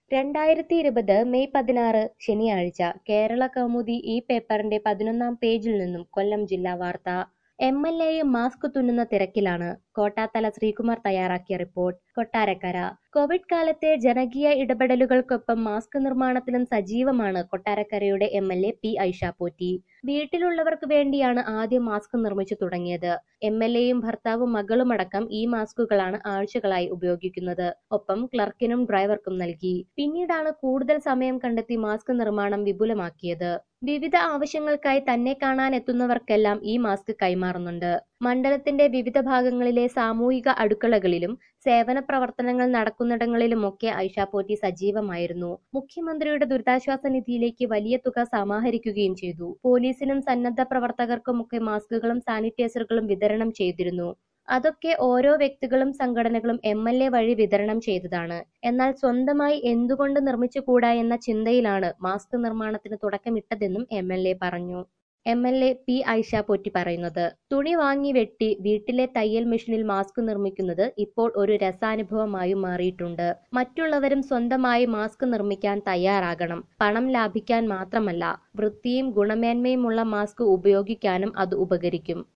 രണ്ടായിരത്തി ഇരുപത് മെയ് പതിനാറ് ശനിയാഴ്ച കേരള കൗമുദി ഈ പേപ്പറിന്റെ പതിനൊന്നാം പേജിൽ നിന്നും കൊല്ലം ജില്ലാ വാർത്ത എം എൽ എയും മാസ്ക് തുന്നുന്ന തിരക്കിലാണ് കോട്ടാത്തല ശ്രീകുമാർ തയ്യാറാക്കിയ റിപ്പോർട്ട് കൊട്ടാരക്കര കോവിഡ് കാലത്തെ ജനകീയ ഇടപെടലുകൾക്കൊപ്പം മാസ്ക് നിർമ്മാണത്തിലും സജീവമാണ് കൊട്ടാരക്കരയുടെ M L A P Aisha Potty വീട്ടിലുള്ളവർക്ക് വേണ്ടിയാണ് ആദ്യം മാസ്ക് നിർമ്മിച്ചു തുടങ്ങിയത് എം എൽ എയും ഭർത്താവും മകളുമടക്കം ഈ മാസ്കുകളാണ് ആഴ്ചകളായി ഉപയോഗിക്കുന്നത് ഒപ്പം ക്ലർക്കിനും ഡ്രൈവർക്കും നൽകി പിന്നീടാണ് കൂടുതൽ സമയം കണ്ടെത്തി മാസ്ക് നിർമ്മാണം വിപുലമാക്കിയത് വിവിധ ആവശ്യങ്ങൾക്കായി തന്നെ കാണാൻ എത്തുന്നവർക്കെല്ലാം ഈ മാസ്ക് കൈമാറുന്നുണ്ട് മണ്ഡലത്തിന്റെ വിവിധ ഭാഗങ്ങളിലെ സാമൂഹിക അടുക്കളകളിലും സേവന പ്രവർത്തനങ്ങൾ നടക്കുന്നിടങ്ങളിലുമൊക്കെ ഐഷ പോറ്റി സജീവമായിരുന്നു മുഖ്യമന്ത്രിയുടെ ദുരിതാശ്വാസ നിധിയിലേക്ക് വലിയ തുക സമാഹരിക്കുകയും ചെയ്തു പോലീസിനും സന്നദ്ധ പ്രവർത്തകർക്കുമൊക്കെ മാസ്കുകളും സാനിറ്റൈസറുകളും വിതരണം ചെയ്തിരുന്നു അതൊക്കെ ഓരോ വ്യക്തികളും സംഘടനകളും എം എൽ എ വഴി വിതരണം ചെയ്തതാണ് എന്നാൽ സ്വന്തമായി എന്തുകൊണ്ട് നിർമ്മിച്ചുകൂടാ എന്ന ചിന്തയിലാണ് മാസ്ക് നിർമ്മാണത്തിന് തുടക്കമിട്ടതെന്നും എം എൽ എ പറഞ്ഞു M L A P Aisha Potty പറയുന്നത് തുണി വാങ്ങി വെട്ടി വീട്ടിലെ തയ്യൽ മെഷീനിൽ മാസ്ക് നിർമ്മിക്കുന്നത് ഇപ്പോൾ ഒരു രസാനുഭവമായി മാറിയിട്ടുണ്ട് മറ്റുള്ളവരും സ്വന്തമായി മാസ്ക് നിർമ്മിക്കാൻ തയ്യാറാകണം പണം ലാഭിക്കാൻ മാത്രമല്ല വൃത്തിയും ഗുണമേന്മയുമുള്ള മാസ്ക് ഉപയോഗിക്കാനും അത് ഉപകരിക്കും